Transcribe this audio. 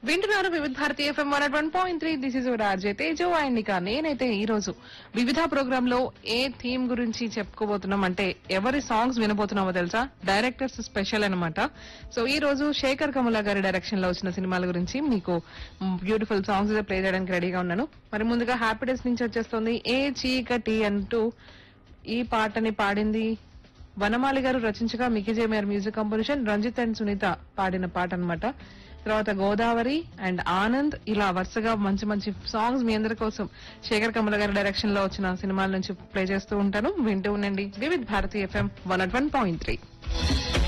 వింటున్నారు Vividh Bharati FM one one point three this is Raje Tejo and ఇక నేనైతే ఈ రోజు వివిధ ప్రోగ్రామ్ లో ఏ థీమ్ గురించి చెప్పుకోబోతున్నాం అంటే ఎవరి సాంగ్స్ వినబోతున్నామో తెలుసా డైరెక్టర్స్ స్పెషల్ అన్నమాట సో ఈ రోజు శేఖర్ కమల గారి డైరెక్షన్ లో వచ్చిన సినిమాల గురించి మీకు బ్యూటిఫుల్ సాంగ్స్ ప్లే చేయడానికి రెడీగా ఉన్నాను మరి ముందుగా హ్యాపీడెస్ నుంచి వచ్చేస్తుంది ఏ చీకటి అంటూ ఈ పాటని పాడింది వనమాలి గారు రచించగా Mickey J Meyer music composition Ranjith and Sunitha పాడిన పాట అన్నమాట తర్వాత గోదావరి అండ్ ఆనంద్ ఇలా వరుసగా మంచి మంచి సాంగ్స్ మీ అందరి కోసం శేఖర్ కమల గారి డైరెక్షన్ లో వచ్చిన సినిమాల నుంచి ప్లే చేస్తూ ఉంటాను వింటూ ఉండండి Vividh Bharati FM one one point three